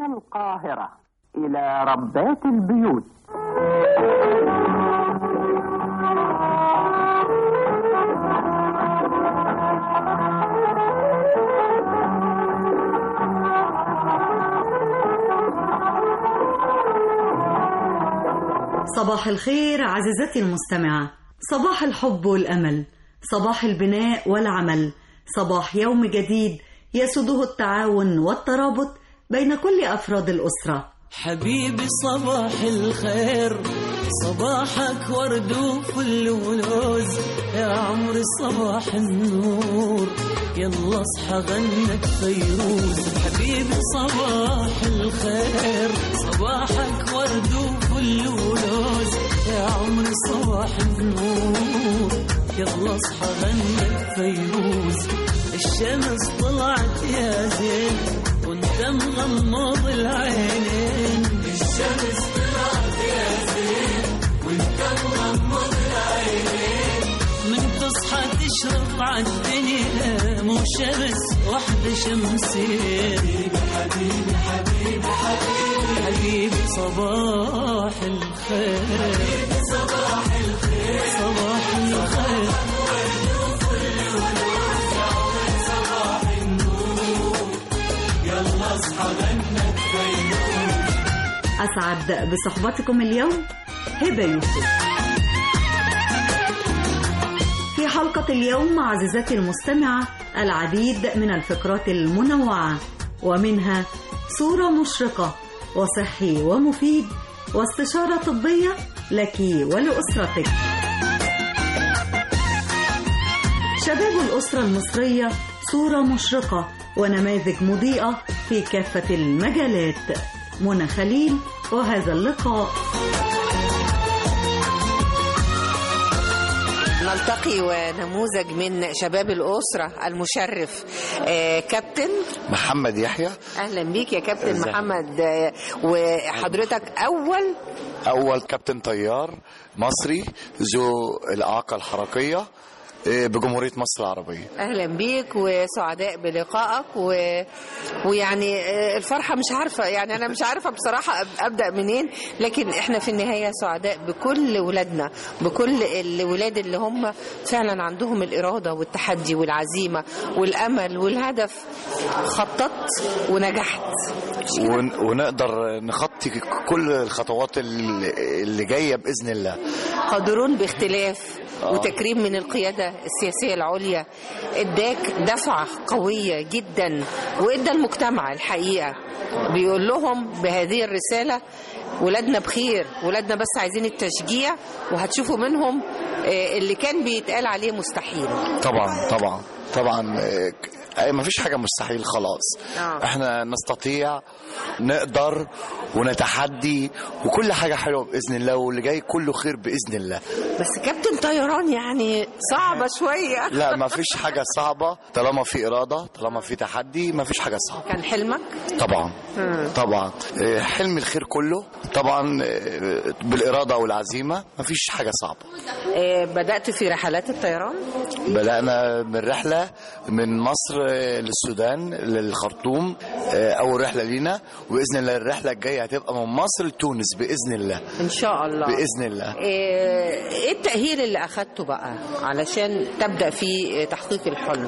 القاهرة إلى ربات البيوت صباح الخير عزيزتي المستمعة صباح الحب والأمل صباح البناء والعمل صباح يوم جديد يسوده التعاون والترابط بين كل أفراد الأسرة حبيبي صباح الخير صباحك ورد وفل ولوز يا عمري صباح النور يلا اصحى غنك فيروز حبيبي صباح الخير صباحك ورد وفل ولوز يا عمري صباح النور يلا اصحى غنك فيروز الشمس طلعت يا زين وانت مغمض العينين الشمس طلعت يا زين وانت مغمض العينين من تصحى تشرق عالدنيا مو شمس واحدة شمسين حبيبي حبيبي حبيبي حبيبي صباح الخير حبيبي صباح الخير صباح الخير أسعد بصحبتكم اليوم هبة يوسف في حلقة اليوم عزيزتي المستمعة العديد من الفقرات المنوعة ومنها صورة مشرقة وصحي ومفيد واستشارة طبية لك ولأسرتك شباب الأسرة المصرية صورة مشرقة ونماذج مضيئة في كافة المجالات منى خليل وهذا اللقاء نلتقي ونموذج من شباب الأسرة المشرف آه، كابتن محمد يحيى أهلا بيك يا كابتن ازيك؟ محمد آه، وحضرتك أول أول كابتن طيار مصري ذو الإعاقة الحركية آه، بجمهورية مصر العربية أهلا بيك وسعداء بلقائك و... ويعني آه، الفرحة مش عارفة يعني أنا مش عارفة بصراحة أب- أبدأ منين لكن إحنا في النهاية سعداء بكل ولادنا بكل الولاد اللي هم فعلا عندهم الإرادة والتحدي والعزيمة والأمل والهدف خططت ونجحت ون- ونقدر نخطي كل الخطوات اللي اللي جاية بإذن الله قادرون باختلاف وتكريم من القيادة السياسية العليا اداك دفعة قوية جدا وادى المجتمع الحقيقة بيقول لهم بهذه الرسالة ولادنا بخير ولادنا بس عايزين التشجيع وهتشوفوا منهم آه، اللي كان بيتقال عليه مستحيل طبعا طبعا طبعا آه، ك- ما فيش حاجة مستحيل خلاص آه. احنا نستطيع نقدر ونتحدي وكل حاجة حلوة بإذن الله واللي جاي كله خير بإذن الله بس كابتن طيران يعني صعبة شوية لا ما فيش حاجة صعبة طالما في إرادة طالما في تحدي ما فيش حاجة صعبة كان حلمك طبعا طبعا آه، حلم الخير كله طبعا آه، بالإرادة والعزيمة ما فيش حاجة صعبة آه، بدأت في رحلات الطيران بدأنا من رحلة من مصر آه، للسودان للخرطوم آه، أول رحلة لينا وبإذن الله الرحلة الجاية هتبقى من مصر لتونس بإذن الله إن شاء الله بإذن الله ايه إيه التأهيل اللي أخدته بقى علشان تبدأ في تحقيق الحلم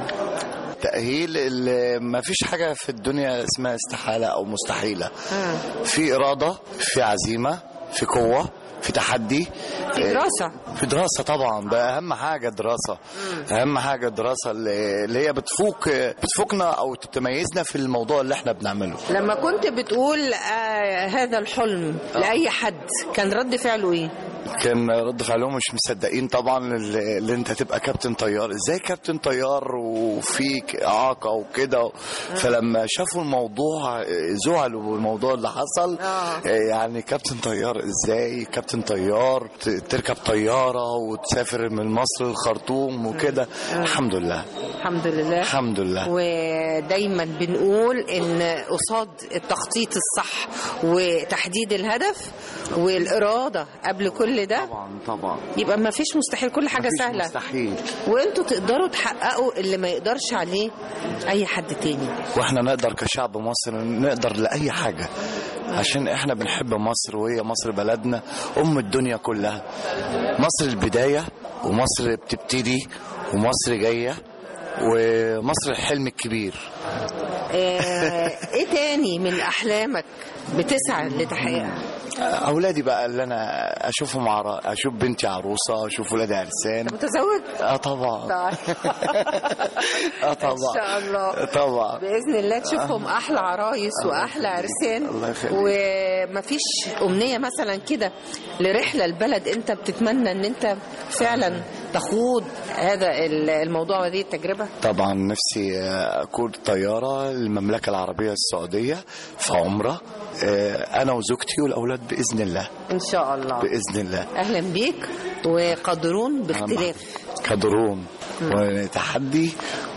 تأهيل اللي ما فيش حاجة في الدنيا اسمها استحالة أو مستحيلة في إرادة في عزيمة في قوة في تحدي في دراسة في دراسة طبعا ده أهم حاجة الدراسة أهم حاجة الدراسة اللي اللي هي بتفوق بتفوقنا أو تميزنا في الموضوع اللي احنا بنعمله لما كنت بتقول آه هذا الحلم لأي حد كان رد فعله إيه؟ كان رد فعلهم مش مصدقين طبعا اللي اللي انت تبقى كابتن طيار ازاي كابتن طيار وفيك اعاقه وكده فلما شافوا الموضوع زعلوا بالموضوع اللي حصل آه. يعني كابتن طيار ازاي كابتن طيار ت- تركب طياره وتسافر من مصر للخرطوم وكده الحمد لله الحمد لله الحمد لله آه، دايما بنقول ان قصاد التخطيط الصح وتحديد الهدف والاراده قبل كل ده طبعا طبعا يبقى ما فيش مستحيل كل حاجه مفيش سهله مستحيل وانتوا تقدروا تحققوا اللي ما يقدرش عليه اي حد تاني واحنا نقدر كشعب مصر نقدر لاي حاجه عشان احنا بنحب مصر وهي مصر بلدنا ام الدنيا كلها مصر البدايه ومصر بتبتدي ومصر جايه ومصر الحلم الكبير آه، ايه تاني من احلامك بتسعى لتحقيقها اولادي بقى اللي انا اشوفهم عر... اشوف بنتي عروسه اشوف ولادي عرسان متزوج اه طبعا طيب. اه طبعا ان شاء الله طبعا باذن الله تشوفهم احلى عرايس واحلى عرسان الله يخليك. ومفيش امنيه مثلا كده لرحله البلد انت بتتمنى ان انت فعلا تخوض هذا الموضوع وهذه التجربه طبعا نفسي اكون طياره للمملكه العربيه السعوديه في عمره آه، انا وزوجتي والاولاد باذن الله ان شاء الله باذن الله اهلا بيك وقدرون باختلاف كدرون وتحدي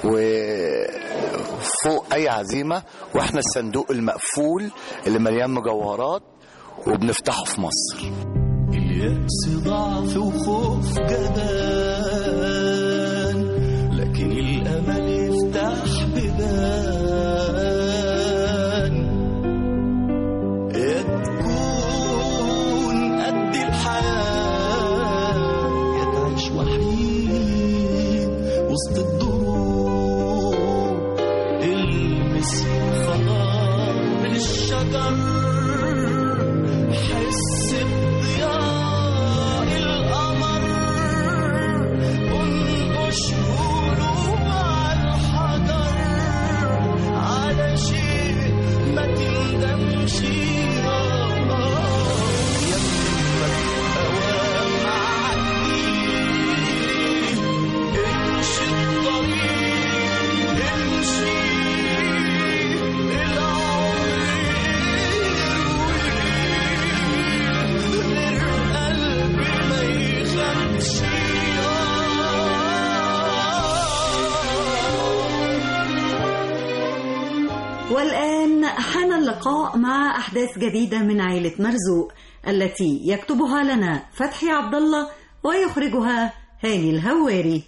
وفوق اي عزيمه واحنا الصندوق المقفول اللي مليان مجوهرات وبنفتحه في مصر اليأس ضعف وخوف جبان لكن الأمل يفتح بيبان يا تكون قد الحياة يا تعيش وحيد وسط الدروب المس خضار الشجر حس بضياء القمر انقش قلوب على الحجر على شيء ما تندمش يمك اوام عدي امشي الطريق امشي القلب ما يخافش والآن حان اللقاء مع أحداث جديدة من عائلة مرزوق التي يكتبها لنا فتحي عبد الله ويخرجها هاني الهواري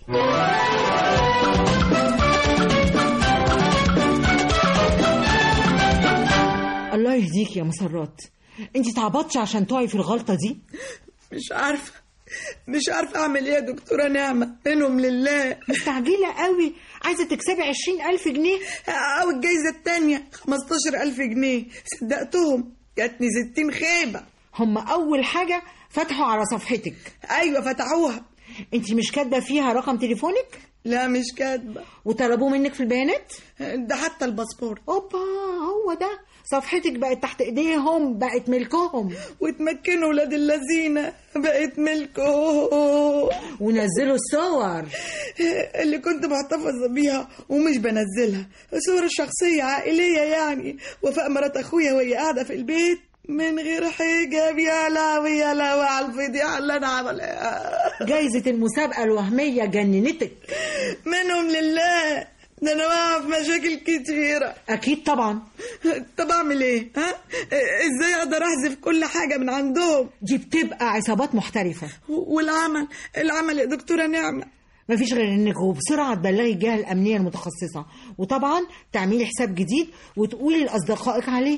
الله يهديك يا مسرات انت تعبطش عشان تقعي في الغلطة دي مش عارفة مش عارفة أعمل إيه يا دكتورة نعمة منهم لله مستعجلة قوي عايزة تكسبي عشرين ألف جنيه أو الجايزة التانية 15 ألف جنيه صدقتهم جاتني 60 خيبة هم أول حاجة فتحوا على صفحتك أيوة فتحوها انت مش كاتبة فيها رقم تليفونك لا مش كاتبة وطلبوه منك في البيانات ده حتى الباسبور اوبا هو ده صفحتك بقت تحت ايديهم بقت ملكهم وتمكنوا ولاد اللذينة بقت ملكه ونزلوا الصور اللي كنت محتفظة بيها ومش بنزلها صور شخصية عائلية يعني وفاء مرات أخويا وهي قاعدة في البيت من غير حجاب يا لهوي يا لهوي على الفضيحة اللي أنا عملها جايزة المسابقة الوهمية جننتك منهم لله ده أنا واقعة في مشاكل كتيرة أكيد طبعا طب أعمل إيه؟ ها؟ إزاي أقدر أحذف كل حاجة من عندهم؟ دي بتبقى عصابات محترفة والعمل العمل يا دكتورة نعمة مفيش غير انك وبسرعه تبلغي الجهه الامنيه المتخصصه وطبعا تعملي حساب جديد وتقولي لاصدقائك عليه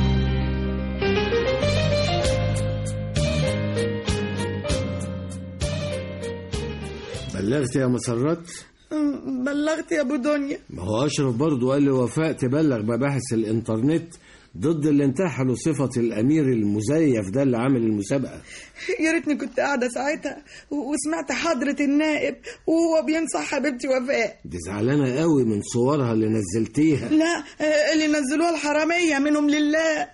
بلغت يا مسرات بلغت يا أبو دنيا ما هو أشرف برضه قال لي وفاء تبلغ مباحث الإنترنت ضد اللي انتحلوا صفة الأمير المزيف ده اللي عامل المسابقة يا ريتني كنت قاعدة ساعتها و- وسمعت حضرة النائب وهو بينصح حبيبتي وفاء دي زعلانة قوي من صورها اللي نزلتيها لا آه، اللي نزلوها الحرامية منهم لله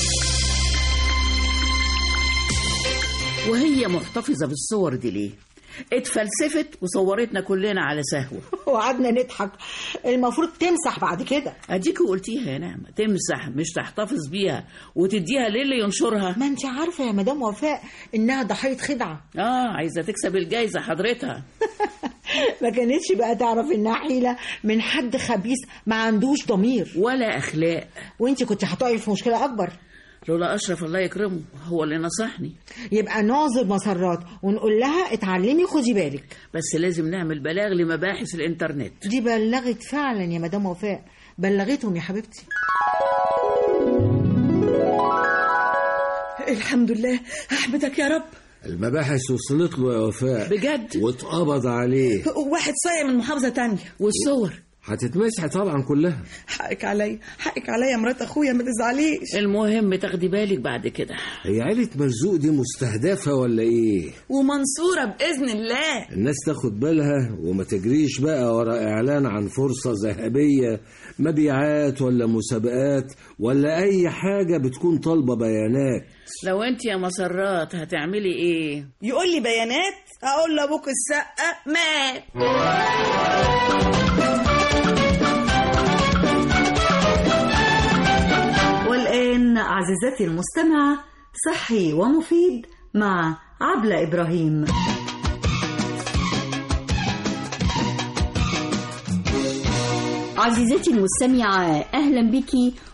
وهي محتفظة بالصور دي ليه؟ اتفلسفت وصورتنا كلنا على سهوة وقعدنا نضحك المفروض تمسح بعد كده اديكي قلتيها يا نعمة تمسح مش تحتفظ بيها وتديها للي ينشرها ما انت عارفه يا مدام وفاء انها ضحيه خدعه اه عايزة تكسب الجايزة حضرتها ما كانتش بقى تعرف انها حيله من حد خبيث ما عندوش ضمير ولا اخلاق وانت كنت هتقعي في مشكله اكبر لولا اشرف الله يكرمه هو اللي نصحني يبقى ناظر مسرات ونقول لها اتعلمي خدي بالك بس لازم نعمل بلاغ لمباحث الانترنت دي بلغت فعلا يا مدام وفاء بلغتهم يا حبيبتي الحمد لله احمدك يا رب المباحث وصلت له يا وفاء بجد واتقبض عليه واحد صايع من محافظه تانية والصور هتتمسح طبعا كلها حقك عليا حقك عليا يا مرات اخويا ما تزعليش المهم تاخدي بالك بعد كده هي عيلة مرزوق دي مستهدفة ولا ايه ومنصوره باذن الله الناس تاخد بالها وما تجريش بقى ورا اعلان عن فرصة ذهبية مبيعات ولا مسابقات ولا اي حاجة بتكون طالبة بيانات لو انت يا مسرات هتعملي ايه يقول لي بيانات اقول لابوك السقه مات والآن عزيزتي المستمعة صحي ومفيد مع عبلة إبراهيم عزيزتي المستمعة أهلا بك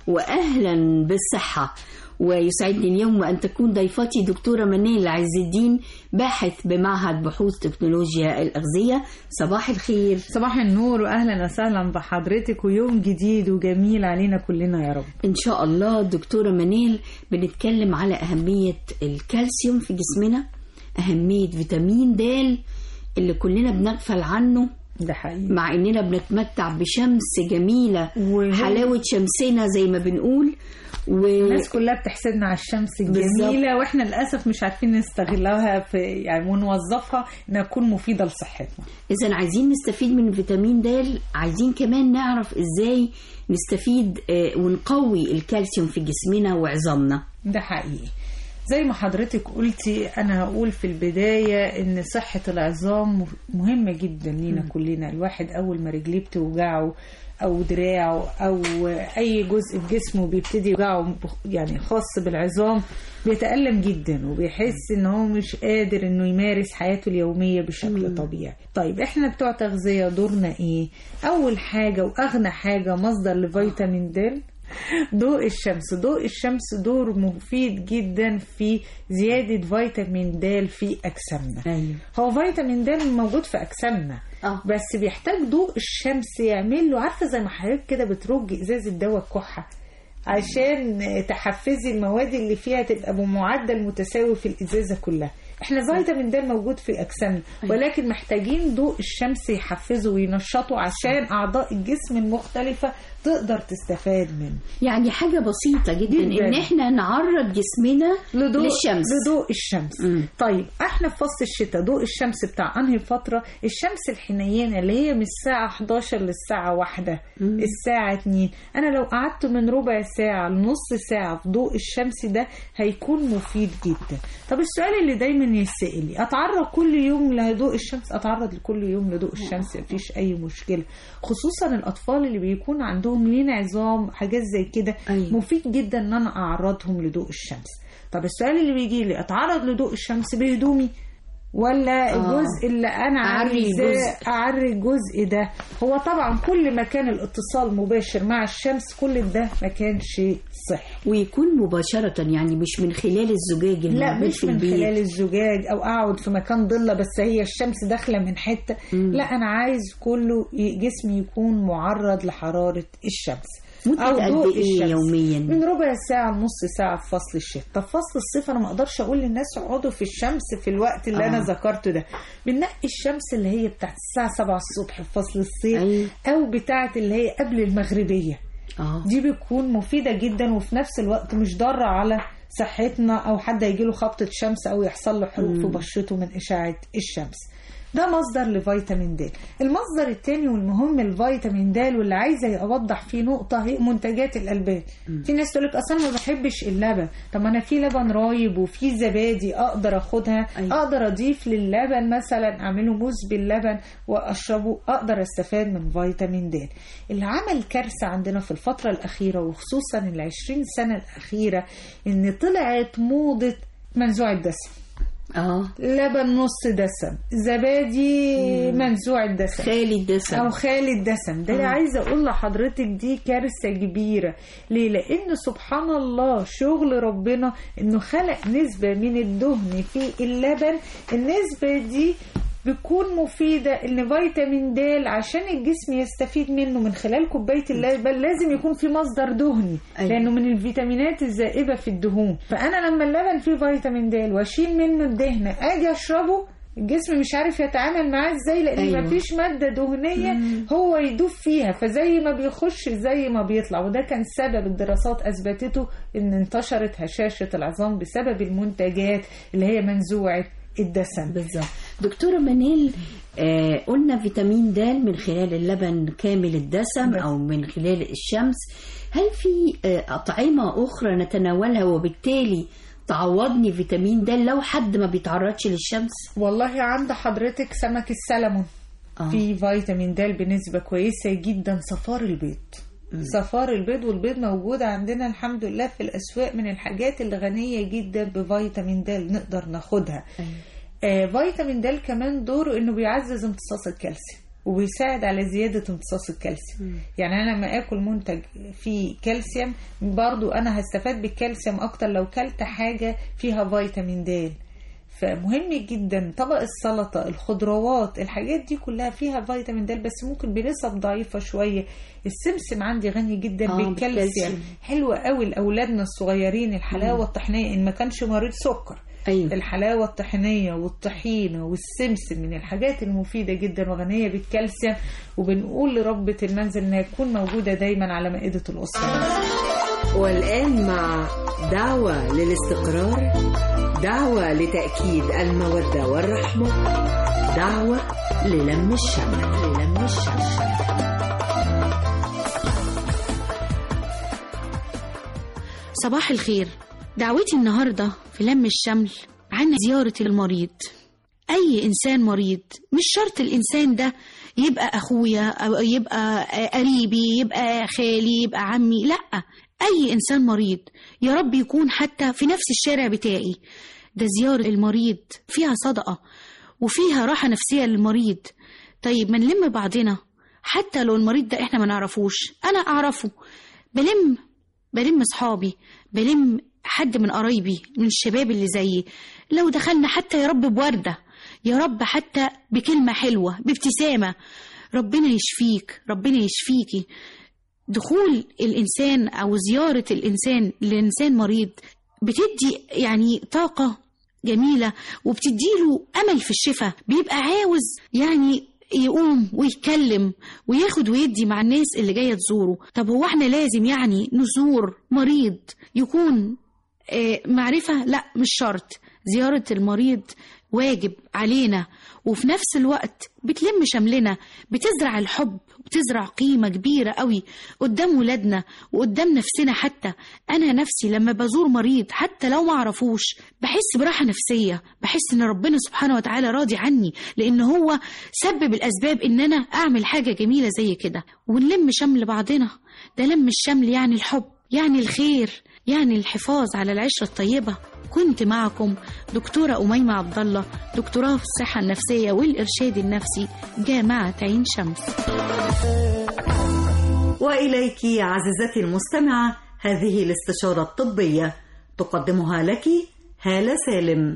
وأهلا بالصحة ويسعدني اليوم أن تكون ضيفتي دكتورة منال عز الدين باحث بمعهد بحوث تكنولوجيا الأغذية صباح الخير صباح النور واهلا وسهلا بحضرتك ويوم جديد وجميل علينا كلنا يا رب إن شاء الله دكتورة منال بنتكلم على أهمية الكالسيوم في جسمنا أهمية فيتامين د اللي كلنا بنغفل عنه ده حقيقي مع إننا بنتمتع بشمس جميلة وهي- حلاوة شمسنا زي ما بنقول و... الناس كلها بتحسدنا على الشمس الجميلة واحنا للأسف مش عارفين نستغلها في يعني ونوظفها انها تكون مفيدة لصحتنا إذا عايزين نستفيد من فيتامين د عايزين كمان نعرف إزاي نستفيد آه، ونقوي الكالسيوم في جسمنا وعظامنا ده حقيقي زي ما حضرتك قلتي انا هقول في البداية ان صحة العظام مهمة جدا لينا كلنا الواحد اول ما رجليه بتوجعه او دراعه او اي جزء في جسمه بيبتدي يوجعه يعني خاص بالعظام بيتألم جدا وبيحس ان هو مش قادر انه يمارس حياته اليومية بشكل طبيعي طيب احنا بتوع تغذية دورنا ايه اول حاجة واغنى حاجة مصدر لفيتامين د ضوء الشمس ضوء الشمس دور مفيد جدا في زيادة فيتامين د في أجسامنا أيوة. هو فيتامين د موجود في أجسامنا آه. بس بيحتاج ضوء الشمس يعمل له عارفة زي ما حضرتك كده بترج إزازة دواء الكحة عشان تحفزي المواد اللي فيها تبقى بمعدل متساوي في الإزازة كلها احنا فيتامين د موجود في اجسامنا ولكن محتاجين ضوء الشمس يحفزه وينشطه عشان اعضاء الجسم المختلفه تقدر تستفاد منه يعني حاجة بسيطة جدا, جداً. إن إحنا نعرض جسمنا لضوء للشمس لضوء الشمس مم. طيب احنا في فصل الشتاء ضوء الشمس بتاع انهي فتره الشمس الحنينه اللي هي من الساعه 11 للساعه 1 الساعه 2 انا لو قعدت من ربع ساعه لنص ساعه في ضوء الشمس ده هيكون مفيد جدا طب السؤال اللي دايما يسأل لي اتعرض كل يوم لضوء الشمس اتعرض لكل يوم لضوء الشمس مفيش اي مشكله خصوصا الاطفال اللي بيكون عندهم لين عظام حاجات زي كده أيوة. مفيد جدا ان انا اعرضهم لضوء الشمس طب السؤال اللي بيجي لي اتعرض لضوء الشمس بهدومي ولا آه. الجزء اللي انا أعري عايزاه جزء. اعري الجزء ده هو طبعا كل ما كان الاتصال مباشر مع الشمس كل ده ما كانش صحي ويكون مباشرة يعني مش من خلال الزجاج اللي لا موجود مش في من البيت خلال الزجاج او اقعد في مكان ضله بس هي الشمس داخله من حته لا انا عايز كله ي- جسمي يكون معرض لحراره الشمس مدة أو قد ضوء إيه الشمس. يومياً؟ من ربع ساعه لنص ساعه في فصل الشتاء طب فصل الصيف انا ما اقدرش اقول للناس اقعدوا في الشمس في الوقت اللي آه. انا ذكرته ده بنقي الشمس اللي هي بتاعت الساعه 7 الصبح في فصل الصيف أيوة. او بتاعت اللي هي قبل المغربيه آه. دي بتكون مفيدة جدا وفي نفس الوقت مش ضارة على صحتنا أو حد يجيله خبطة شمس أو يحصل له حروق في بشرته من إشعة الشمس ده مصدر لفيتامين د المصدر الثاني والمهم الفيتامين د واللي عايزه اوضح فيه نقطه هي منتجات الالبان في ناس تقول لك اصلا ما بحبش اللبن طب ما انا في لبن رايب وفي زبادي اقدر اخدها أيوة. اقدر اضيف للبن مثلا اعمله موز باللبن واشربه اقدر استفاد من فيتامين د اللي عمل كارثه عندنا في الفتره الاخيره وخصوصا العشرين سنه الاخيره ان طلعت موضه منزوع الدسم اه لبن نص دسم زبادي منزوع الدسم خالي الدسم او خالي الدسم ده اللي عايزه اقول لحضرتك دي كارثه كبيره ليه لان سبحان الله شغل ربنا انه خلق نسبه من الدهن في اللبن النسبه دي بتكون مفيدة ان فيتامين د عشان الجسم يستفيد منه من خلال كوباية اللبن لازم يكون في مصدر دهني أيوة. لانه من الفيتامينات الزائبة في الدهون فانا لما اللبن فيه فيتامين د واشيل منه الدهن اجي اشربه الجسم مش عارف يتعامل معاه ازاي لان أيوة. أيوة. مفيش ماده دهنيه هو يدوب فيها فزي ما بيخش زي ما بيطلع وده كان سبب الدراسات اثبتته ان انتشرت هشاشه العظام بسبب المنتجات اللي هي منزوعه الدسم بالظبط دكتورة منيل آه قلنا فيتامين د من خلال اللبن كامل الدسم بس. أو من خلال الشمس هل في آه أطعمة أخرى نتناولها وبالتالي تعوضني فيتامين د لو حد ما بيتعرضش للشمس والله عند حضرتك سمك السلمون آه. في فيتامين د بنسبة كويسة جدا صفار البيض صفار البيض والبيض موجود عندنا الحمد لله في الأسواق من الحاجات اللي غنية جدا بفيتامين د نقدر ناخدها آه فيتامين د كمان دوره انه بيعزز امتصاص الكالسيوم وبيساعد على زيادة امتصاص الكالسيوم يعني أنا لما آكل منتج فيه كالسيوم برضو أنا هستفاد بالكالسيوم أكتر لو كلت حاجة فيها فيتامين د فمهم جدا طبق السلطة الخضروات الحاجات دي كلها فيها فيتامين د بس ممكن بنسب ضعيفة شوية السمسم عندي غني جدا آه، بالكالسيوم بالكالسيوم. حلوة قوي لأولادنا الصغيرين الحلاوة الطحينية إن ما كانش مريض سكر أيوة. الحلاوة الطحينية والطحينة والسمسم من الحاجات المفيدة جدا وغنية بالكالسيوم وبنقول لربة المنزل إنها تكون موجودة دايما على مائدة الأسرة والآن مع دعوة للاستقرار دعوة لتأكيد المودة والرحمة دعوة للم الشمل للم الشمل صباح الخير دعوتي النهاردة في لم الشمل عن زيارة المريض أي إنسان مريض مش شرط الإنسان ده يبقى أخويا أو يبقى قريبي يبقى خالي يبقى عمي لأ أي إنسان مريض يا رب يكون حتى في نفس الشارع بتاعي ده زيارة المريض فيها صدقة وفيها راحة نفسية للمريض طيب ما نلم بعضنا حتى لو المريض ده احنا ما نعرفوش انا اعرفه بلم بلم اصحابي بلم حد من قرايبي من الشباب اللي زيي لو دخلنا حتى يا رب بوردة يا رب حتى بكلمة حلوة بابتسامة ربنا يشفيك ربنا يشفيكي دخول الإنسان أو زيارة الإنسان لإنسان مريض بتدي يعني طاقة جميلة وبتديله أمل في الشفاء بيبقى عاوز يعني يقوم ويتكلم وياخد ويدي مع الناس اللي جاية تزوره طب هو احنا لازم يعني نزور مريض يكون آه، معرفة لا مش شرط زيارة المريض واجب علينا وفي نفس الوقت بتلم شملنا بتزرع الحب وبتزرع قيمة كبيرة قوي قدام ولادنا وقدام نفسنا حتى أنا نفسي لما بزور مريض حتى لو ما أعرفوش بحس براحة نفسية بحس إن ربنا سبحانه وتعالى راضي عني لأن هو سبب الأسباب إن أنا أعمل حاجة جميلة زي كده ونلم شمل بعضنا ده لم الشمل يعني الحب يعني الخير يعني الحفاظ على العشرة الطيبة كنت معكم دكتورة أميمة عبد الله دكتوراه في الصحة النفسية والإرشاد النفسي جامعة عين شمس وإليك عزيزتي المستمعة هذه الاستشارة الطبية تقدمها لك هالة سالم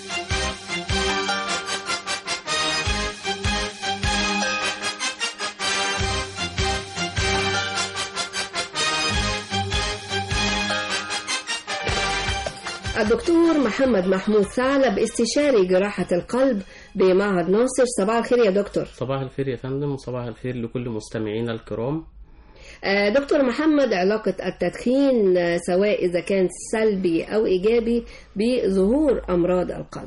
الدكتور محمد محمود ثعلب استشاري جراحة القلب بمعهد ناصر صباح الخير يا دكتور صباح الخير يا فندم وصباح الخير لكل مستمعينا الكرام آه، دكتور محمد علاقة التدخين آه، سواء إذا كان سلبي أو إيجابي بظهور أمراض القلب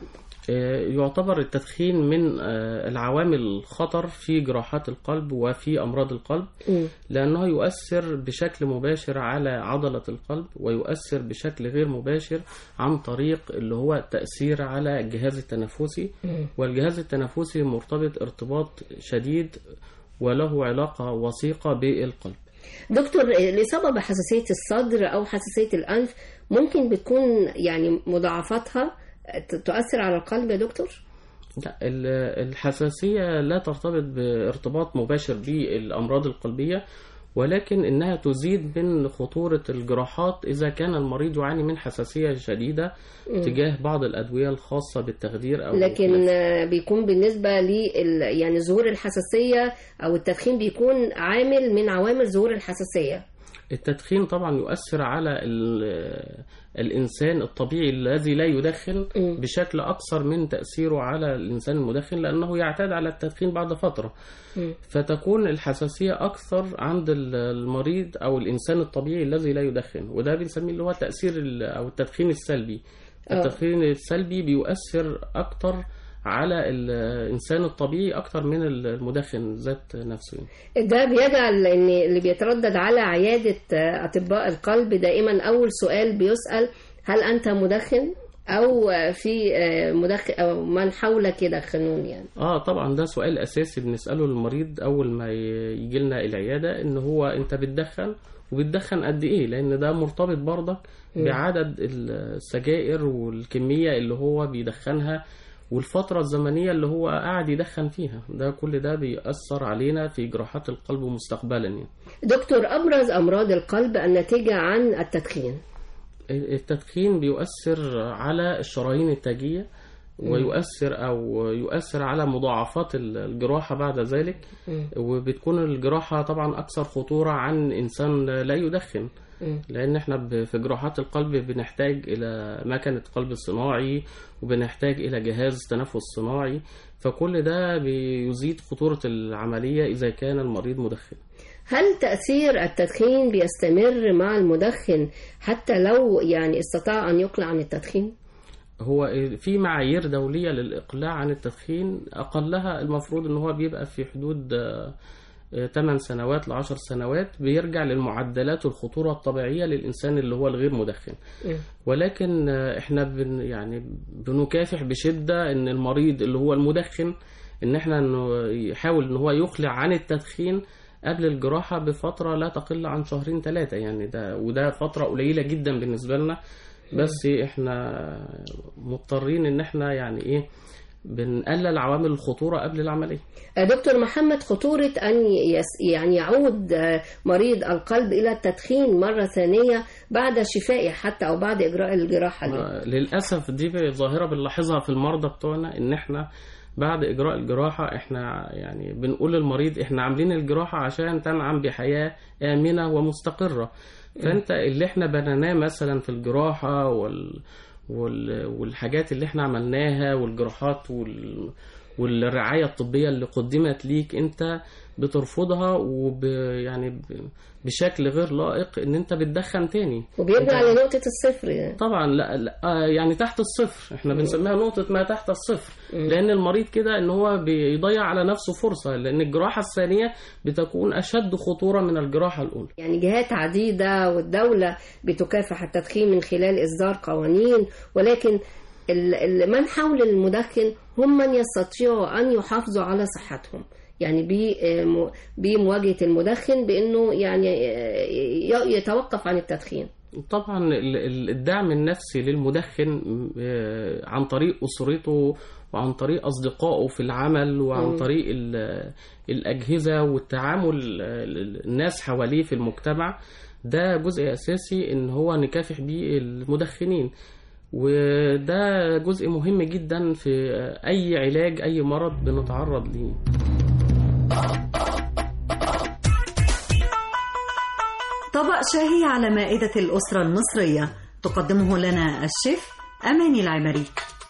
آه، يعتبر التدخين من آه، العوامل الخطر في جراحات القلب وفي أمراض القلب مم. لأنه يؤثر بشكل مباشر على عضلة القلب ويؤثر بشكل غير مباشر عن طريق اللي هو التأثير على الجهاز التنفسي مم. والجهاز التنفسي مرتبط ارتباط شديد وله علاقة وثيقة بالقلب دكتور الإصابة بحساسية الصدر أو حساسية الأنف ممكن بتكون يعني مضاعفاتها ت- تؤثر على القلب يا دكتور؟ لا ال- الحساسية لا ترتبط بارتباط مباشر بالأمراض القلبية ولكن إنها تزيد من خطورة الجراحات إذا كان المريض يعاني من حساسية شديدة مم. تجاه بعض الأدوية الخاصة بالتخدير أو لكن آه، بيكون بالنسبة لل يعني ظهور الحساسية أو التدخين بيكون عامل من عوامل ظهور الحساسية التدخين طبعا يؤثر على ال- الإنسان الطبيعي الذي لا يدخن بشكل أكثر من تأثيره على الإنسان المدخن لأنه يعتاد على التدخين بعد فترة فتكون الحساسية أكثر عند ال- المريض أو الإنسان الطبيعي الذي لا يدخن وده بنسميه اللي هو تأثير ال- أو التدخين السلبي آه. التدخين السلبي بيؤثر أكثر على الإنسان الطبيعي أكثر من المدخن ذات نفسه ده بيجعل ان اللي بيتردد على عيادة آه، اطباء القلب دائما اول سؤال بيسأل هل انت مدخن او آه، في آه، مدخن او من حولك يدخنون يعني اه طبعا ده سؤال اساسي بنساله للمريض اول ما يجي لنا العياده ان هو انت بتدخن وبتدخن قد ايه لان ده مرتبط برضك مم. بعدد السجائر والكميه اللي هو بيدخنها والفترة الزمنية اللي هو قاعد يدخن فيها ده كل ده بيأثر علينا في جراحات القلب مستقبلا يعني. دكتور ابرز امراض القلب الناتجة عن التدخين التدخين بيؤثر على الشرايين التاجية مم. ويؤثر أو يؤثر على مضاعفات الجراحة بعد ذلك مم. وبتكون الجراحة طبعا أكثر خطورة عن إنسان لا يدخن مم. لأن احنا ب- في جراحات القلب بنحتاج إلى مكنة قلب صناعي وبنحتاج إلى جهاز تنفس صناعي فكل ده بيزيد خطورة العملية إذا كان المريض مدخن هل تأثير التدخين بيستمر مع المدخن حتى لو يعني استطاع أن يقلع عن التدخين؟ هو في معايير دولية للإقلاع عن التدخين أقلها المفروض إن هو بيبقى في حدود 8 سنوات ل 10 سنوات بيرجع للمعدلات والخطورة الطبيعية للإنسان اللي هو الغير مدخن ولكن آه، احنا بن يعني بنكافح بشدة ان المريض اللي هو المدخن ان احنا انه يحاول ان هو يقلع عن التدخين قبل الجراحة بفترة لا تقل عن شهرين ثلاثة يعني ده وده فترة قليلة جدا بالنسبة لنا بس احنا مضطرين ان احنا يعني ايه بنقلل عوامل الخطورة قبل العملية دكتور محمد خطورة أن يس يعني يعود آه، مريض القلب إلى التدخين مرة ثانية بعد شفائه حتى أو بعد إجراء الجراحة دي. آه، للأسف دي ظاهرة بنلاحظها في المرضى بتوعنا إن إحنا بعد إجراء الجراحة إحنا يعني بنقول للمريض إحنا عاملين الجراحة عشان تنعم بحياة آمنة ومستقرة فأنت اللي إحنا بنيناه مثلا في الجراحة وال وال والحاجات اللي إحنا عملناها والجراحات وال والرعاية الطبية اللي قدمت ليك أنت بترفضها وب يعني ب- بشكل غير لائق إن أنت بتدخن تاني وبيرجع أنت- لنقطة الصفر يعني. طبعا لا, لا آه، يعني تحت الصفر احنا بنسميها نقطة ما تحت الصفر لأن المريض كده ان هو بيضيع على نفسه فرصة لأن الجراحة الثانية بتكون أشد خطورة من الجراحة الأولى يعني جهات عديدة والدولة بتكافح التدخين من خلال إصدار قوانين ولكن ال- ال- من حول المدخن هم من يستطيعوا أن يحافظوا على صحتهم يعني بم- بمواجهة المدخن بأنه يعني ي- يتوقف عن التدخين طبعا ال- ال- الدعم النفسي للمدخن آه، عن طريق أسرته وعن طريق أصدقائه في العمل وعن مم. طريق ال- الأجهزة والتعامل ال- الناس حواليه في المجتمع ده جزء أساسي إن هو نكافح بيه المدخنين وده جزء مهم جدا في أي علاج أي مرض بنتعرض ليه طبق شهي على مائدة الأسرة المصرية تقدمه لنا الشيف أماني العمري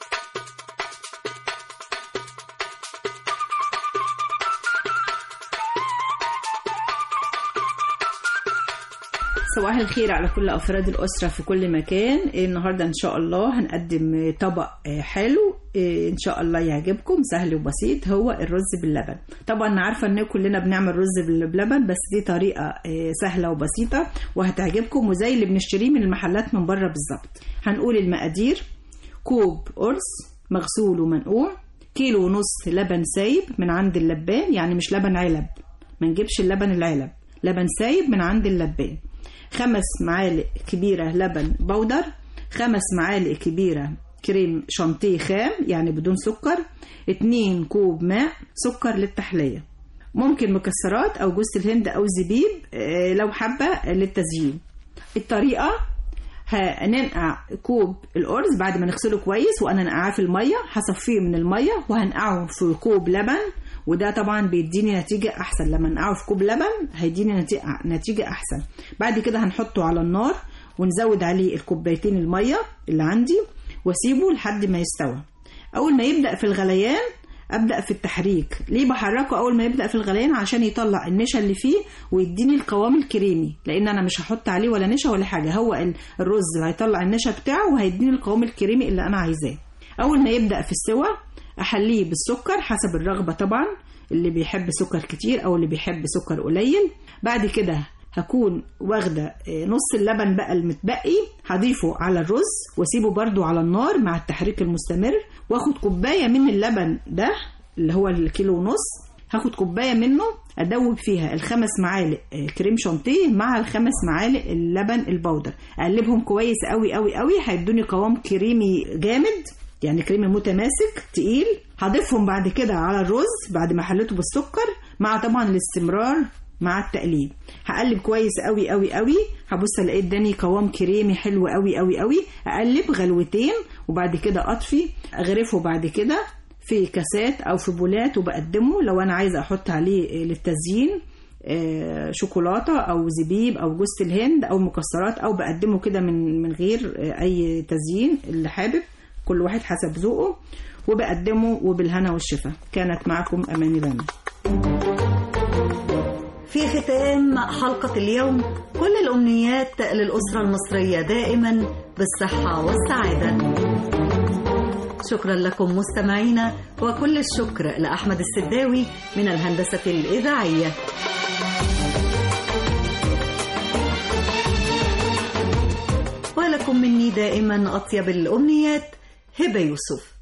صباح الخير على كل أفراد الأسرة في كل مكان النهاردة إن شاء الله هنقدم طبق آه، حلو إيه ان شاء الله يعجبكم سهل وبسيط هو الرز باللبن طبعا أنا عارفه ان كلنا بنعمل رز بال- بلبن بس دي طريقه إيه سهله وبسيطه وهتعجبكم وزي اللي بنشتريه من المحلات من بره بالظبط هنقول المقادير كوب قرص مغسول ومنقوع كيلو ونص لبن سايب من عند اللبان يعني مش لبن علب ما نجيبش اللبن العلب لبن سايب من عند اللبان خمس معالق كبيرة لبن بودر خمس معالق كبيرة كريم شانتيه خام يعني بدون سكر اتنين كوب ماء سكر للتحلية ممكن مكسرات أو جوز الهند أو زبيب آه، لو حابة للتزيين الطريقة هننقع كوب الأرز بعد ما نغسله كويس وأنا نقعاه في المية هصفيه من المية وهنقعه في كوب لبن وده طبعا بيديني نتيجة أحسن لما نقعه في كوب لبن هيديني نتيجة, نتيجة أحسن بعد كده هنحطه على النار ونزود عليه الكوبايتين المية اللي عندي واسيبه لحد ما يستوى أول ما يبدأ في الغليان ابدا في التحريك ليه بحركه اول ما يبدا في الغليان عشان يطلع النشا اللي فيه ويديني القوام الكريمي لان انا مش هحط عليه ولا نشا ولا حاجه هو ال- الرز هيطلع النشا بتاعه وهيديني القوام الكريمي اللي انا عايزاه اول ما يبدا في السوى احليه بالسكر حسب الرغبه طبعا اللي بيحب سكر كتير او اللي بيحب سكر قليل بعد كده هكون واخده آه، نص اللبن بقى المتبقي هضيفه على الرز واسيبه برضو على النار مع التحريك المستمر واخد كوبايه من اللبن ده اللي هو الكيلو ونص هاخد كوبايه منه ادوب فيها الخمس معالق آه، كريم شانتيه مع الخمس معالق اللبن البودر اقلبهم كويس قوي قوي قوي هيدوني قوام كريمي جامد يعني كريمي متماسك تقيل هضيفهم بعد كده على الرز بعد ما حليته بالسكر مع طبعا الاستمرار مع التقليب هقلب كويس قوي قوي قوي هبص الاقي اداني قوام كريمي حلو قوي قوي قوي اقلب غلوتين وبعد كده اطفي اغرفه بعد كده في كاسات او في بولات وبقدمه لو انا عايزه احط عليه للتزيين آه، شوكولاته او زبيب او جوز الهند او مكسرات او بقدمه كده من من غير آه، اي تزيين اللي حابب كل واحد حسب ذوقه وبقدمه وبالهنا والشفا كانت معكم اماني بنا في ختام حلقة اليوم كل الأمنيات للأسرة المصرية دائما بالصحة والسعادة شكرا لكم مستمعينا وكل الشكر لأحمد السداوي من الهندسة الإذاعية ولكم مني دائما أطيب الأمنيات هبة يوسف